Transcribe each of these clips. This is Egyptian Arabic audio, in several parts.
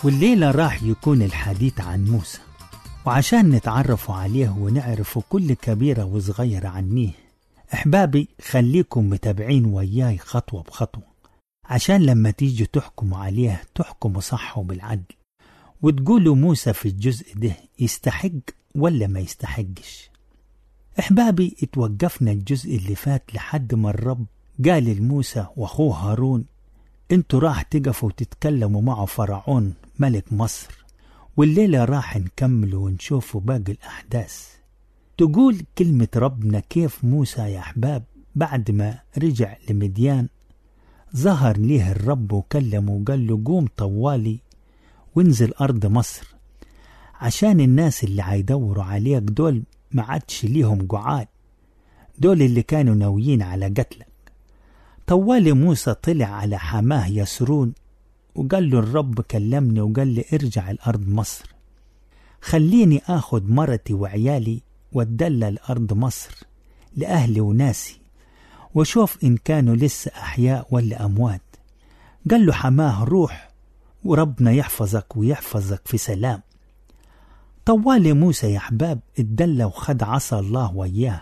والليلة راح يكون الحديث عن موسى وعشان نتعرفوا عليه ونعرفوا كل كبيرة وصغيرة عنيه أحبابي خليكم متابعين وياي خطوة بخطوة عشان لما تيجوا تحكموا عليه تحكموا صح وبالعدل وتقولوا موسى في الجزء ده يستحق ولا ما يستحقش أحبابي اتوقفنا الجزء اللي فات لحد ما الرب قال لموسى وأخوه هارون انتوا راح تقفوا وتتكلموا مع فرعون ملك مصر والليلة راح نكمل ونشوفوا باقي الأحداث تقول كلمة ربنا كيف موسى يا أحباب بعد ما رجع لمديان ظهر ليه الرب وكلمه وقال له قوم طوالي وانزل أرض مصر عشان الناس اللي هيدوروا عليك دول ما عادش ليهم قعاد دول اللي كانوا ناويين على قتلك طوالي موسى طلع على حماه يسرون وقال له الرب كلمني وقال لي ارجع الأرض مصر خليني آخد مرتي وعيالي واتدلى الأرض مصر لأهلي وناسي وشوف إن كانوا لسه أحياء ولا أموات قال له حماه روح وربنا يحفظك ويحفظك في سلام طوالي موسى يا أحباب اتدلى وخد عصا الله وياه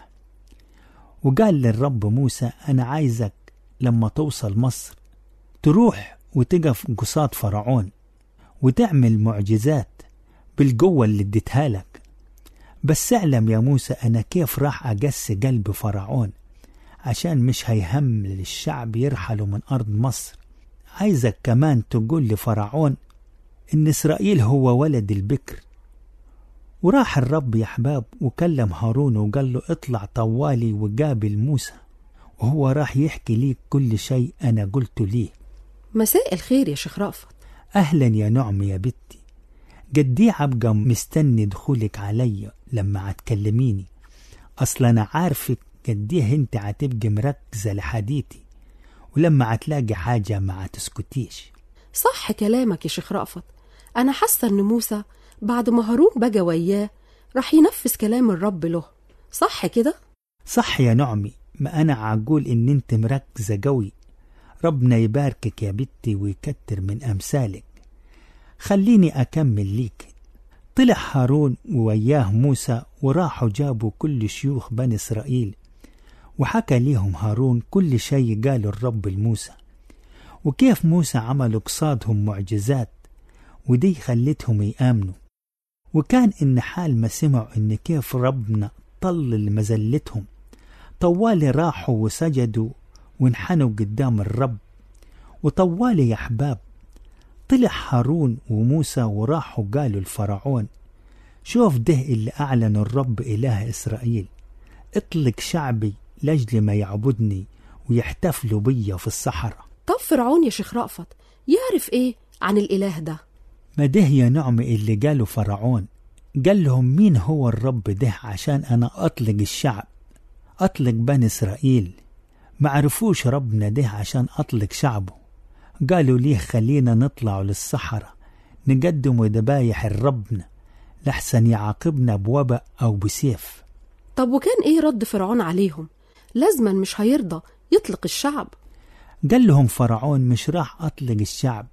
وقال للرب موسى أنا عايزك لما توصل مصر تروح وتقف قصاد فرعون وتعمل معجزات بالقوة اللي اديتها لك بس اعلم يا موسى أنا كيف راح أقس قلب فرعون عشان مش هيهم للشعب يرحلوا من أرض مصر عايزك كمان تقول لفرعون إن إسرائيل هو ولد البكر وراح الرب يا أحباب وكلم هارون وقال له اطلع طوالي وقابل موسى وهو راح يحكي ليك كل شيء أنا قلته ليه مساء الخير يا شيخ رأفت أهلا يا نعم يا بنتي قدي أبقى مستني دخولك عليا لما هتكلميني أصل أنا عارفك قديه انت هتبقي مركزة لحديتي ولما هتلاقي حاجة ما هتسكتيش صح كلامك يا شيخ رأفت أنا حاسة إن موسى بعد ما هارون بقى وياه راح ينفذ كلام الرب له صح كده؟ صح يا نعمي ما أنا عقول إن أنت مركزة قوي ربنا يباركك يا بنتي ويكتر من أمثالك خليني أكمل ليك طلع هارون ووياه موسى وراحوا جابوا كل شيوخ بني إسرائيل وحكى ليهم هارون كل شيء قاله الرب لموسى وكيف موسى عمل قصادهم معجزات ودي خلتهم يآمنوا وكان إن حال ما سمعوا إن كيف ربنا طل مزلتهم طوالي راحوا وسجدوا وانحنوا قدام الرب وطوالي يا أحباب طلع هارون وموسى وراحوا قالوا لفرعون شوف ده اللي أعلن الرب إله إسرائيل اطلق شعبي لأجل ما يعبدني ويحتفلوا بيا في الصحراء طب فرعون يا شيخ رأفت يعرف إيه عن الإله ده؟ ما ده يا نعم اللي قالوا فرعون قال لهم مين هو الرب ده عشان أنا أطلق الشعب أطلق بني إسرائيل ما عرفوش ربنا ده عشان أطلق شعبه قالوا ليه خلينا نطلع للصحراء نقدم ذبايح لربنا لحسن يعاقبنا بوباء أو بسيف طب وكان إيه رد فرعون عليهم؟ لازما مش هيرضى يطلق الشعب قال لهم فرعون مش راح أطلق الشعب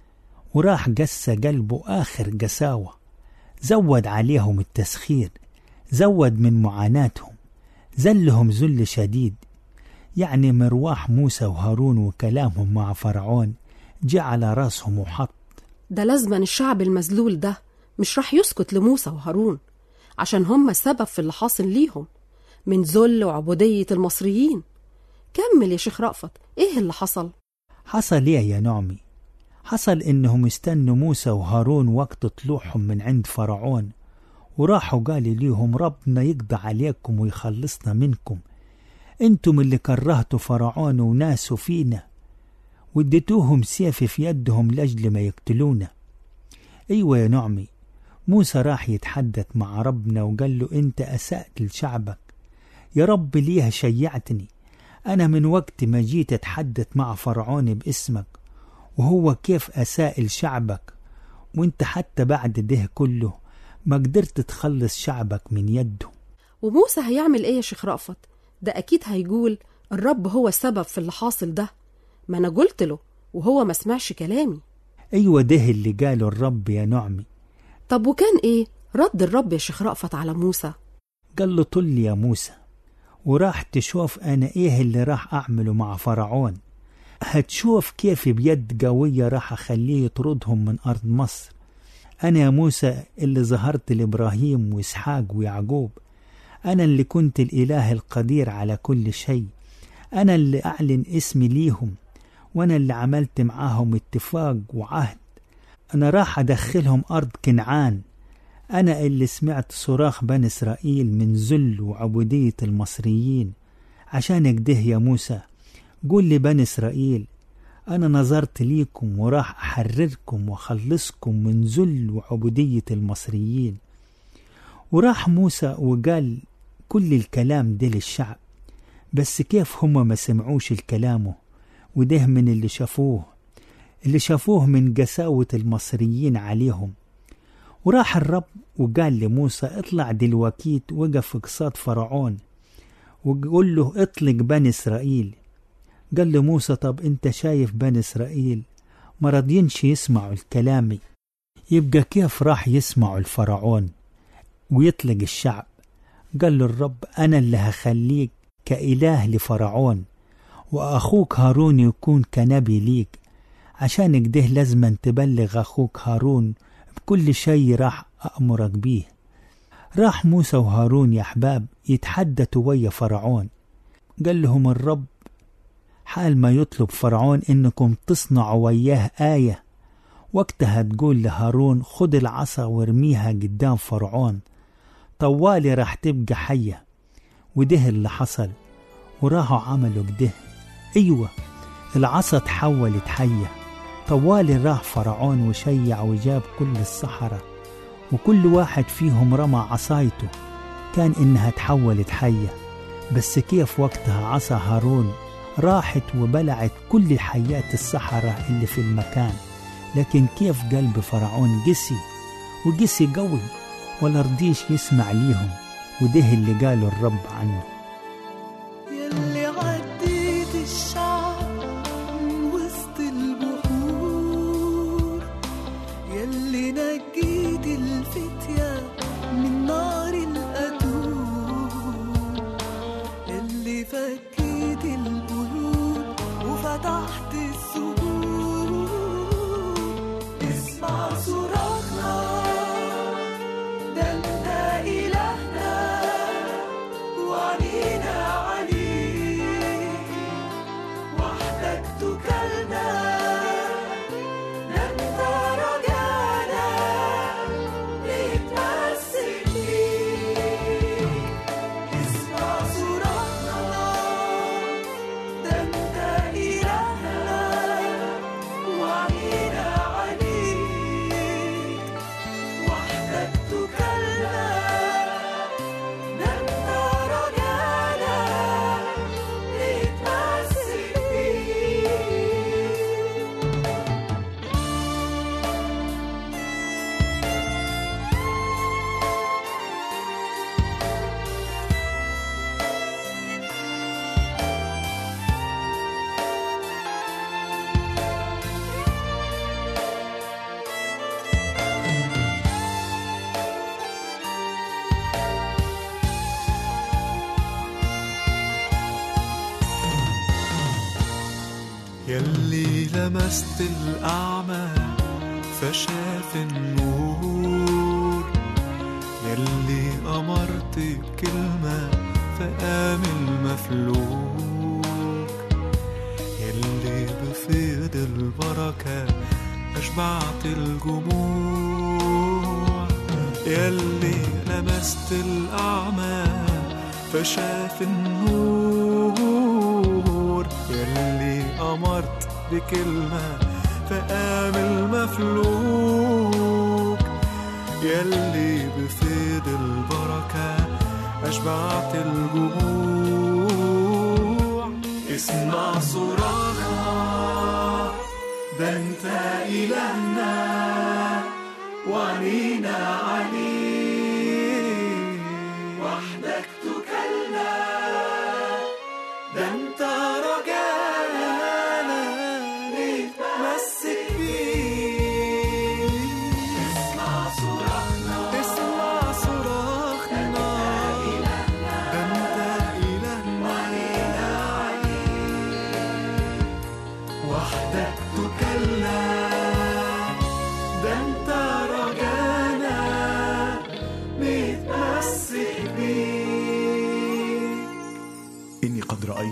وراح قس قلبه آخر قساوة زود عليهم التسخير زود من معاناتهم زلهم ذل شديد يعني مرواح موسى وهارون وكلامهم مع فرعون جعل راسهم وحط ده لازما الشعب المذلول ده مش راح يسكت لموسى وهارون عشان هم السبب في اللي حاصل ليهم من ذل وعبودية المصريين كمل يا شيخ رأفت ايه اللي حصل حصل ايه يا نعمي حصل انهم استنوا موسى وهارون وقت طلوعهم من عند فرعون وراحوا قالوا ليهم ربنا يقضى عليكم ويخلصنا منكم انتم اللي كرهتوا فرعون وناسه فينا واديتوهم سيف في يدهم لأجل ما يقتلونا أيوة يا نعمي موسى راح يتحدث مع ربنا وقال له أنت أسأت لشعبك يا رب ليه شيعتني أنا من وقت ما جيت أتحدث مع فرعون باسمك وهو كيف أساء لشعبك وانت حتى بعد ده كله ما قدرت تخلص شعبك من يده وموسى هيعمل ايه يا شيخ رأفت ده أكيد هيقول الرب هو السبب في اللي حاصل ده ما أنا قلت له وهو ما سمعش كلامي أيوة ده اللي قاله الرب يا نعمي طب وكان إيه رد الرب يا شيخ رأفت على موسى قال له طل يا موسى وراح تشوف أنا إيه اللي راح أعمله مع فرعون هتشوف كيف بيد قوية راح أخليه يطردهم من أرض مصر أنا يا موسى اللي ظهرت لإبراهيم وإسحاق ويعقوب أنا اللي كنت الإله القدير على كل شيء أنا اللي أعلن اسمي ليهم وأنا اللي عملت معاهم اتفاق وعهد أنا راح أدخلهم أرض كنعان أنا اللي سمعت صراخ بني إسرائيل من ذل وعبودية المصريين عشان كده يا موسى قول لبني إسرائيل أنا نظرت ليكم وراح أحرركم وأخلصكم من ذل وعبودية المصريين وراح موسى وقال كل الكلام ده للشعب بس كيف هما ما سمعوش الكلامه وده من اللي شافوه اللي شافوه من قساوة المصريين عليهم وراح الرب وقال لموسى اطلع دلوكيت وقف قصاد فرعون وقول له اطلق بني إسرائيل قال له موسى طب انت شايف بني إسرائيل ما راضينش يسمعوا الكلامي يبقى كيف راح يسمعوا الفرعون ويطلق الشعب قال له الرب أنا اللي هخليك كإله لفرعون وأخوك هارون يكون كنبي ليك عشان كده لازم تبلغ أخوك هارون بكل شيء راح أأمرك بيه راح موسى وهارون يا أحباب يتحدثوا ويا فرعون قال لهم الرب حال ما يطلب فرعون إنكم تصنعوا وياه آية وقتها تقول لهارون خد العصا وارميها قدام فرعون طوالي راح تبقى حية وده اللي حصل وراحوا عملوا كده أيوة العصا تحولت حية طوالي راح فرعون وشيع وجاب كل الصحراء وكل واحد فيهم رمى عصايته كان إنها تحولت حية بس كيف وقتها عصا هارون راحت وبلعت كل حيات الصحراء اللي في المكان لكن كيف قلب فرعون قسي وقسي قوي ولا رضيش يسمع ليهم وده اللي قاله الرب عنه يلي عديت الشعب من وسط البحور يلي نجيت الفتية من نار القتول يلي فكيت القيود وفتحت السجود اسمع صراخنا ده انت إلهنا وعنينا عليك وحدك تكلنا ده انت رجعنا نتمسك بيك اسمع صراخنا ده انت إلهنا وعنينا عليك وحدك تكلنا ده انت رجعنا نتمسك بيك يلي لمست الأعمى فشاف النور يلي أمرت بكلمة فقام المفلوج يلي بفيض البركة أشبعت الجموع يلي لمست الأعمى فشاف النور يلي أمرت بكلمة فقام المفلوج يلي بفيض البركة أشبعت الجموع اسمع صراخنا ده انت إلهنا وعنينا عليك وحدك تكلنا ده انت رجعنا نتمسك بيك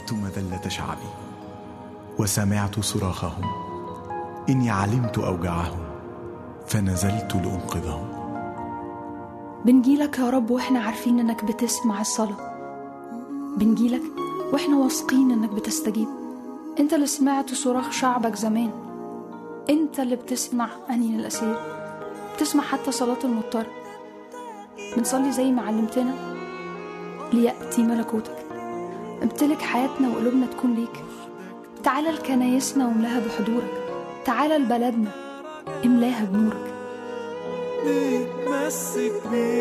رأيت مذلة شعبي وسمعت صراخهم إني علمت أوجاعهم فنزلت لأنقذهم بنجيلك يا رب واحنا عارفين انك بتسمع الصلاة بنجيلك واحنا واثقين انك بتستجيب انت اللي سمعت صراخ شعبك زمان انت اللي بتسمع انين الاسير بتسمع حتى صلاة المضطر بنصلي زي ما علمتنا ليأتي ملكوتك امتلك حياتنا وقلوبنا تكون ليك تعالى لكنايسنا واملاها بحضورك تعالى لبلدنا املاها بنورك نتمسك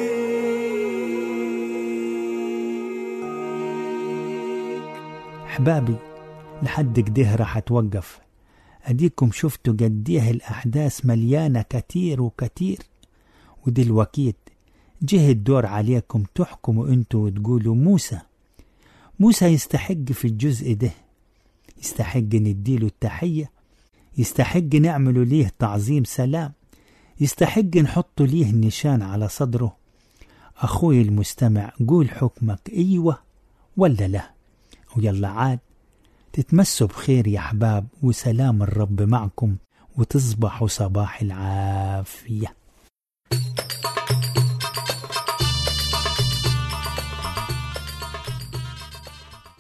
بيك أحبابي لحد كده راح أتوقف أديكم شفتوا قديه الأحداث مليانة كتير وكتير ودلوقتي جه الدور عليكم تحكموا انتوا وتقولوا موسى موسى يستحق في الجزء ده يستحق نديله التحية يستحق نعمله ليه تعظيم سلام يستحق نحط ليه نشان على صدره أخوي المستمع قول حكمك أيوة ولا لا ويلا عاد تتمسوا بخير يا أحباب وسلام الرب معكم وتصبحوا صباح العافية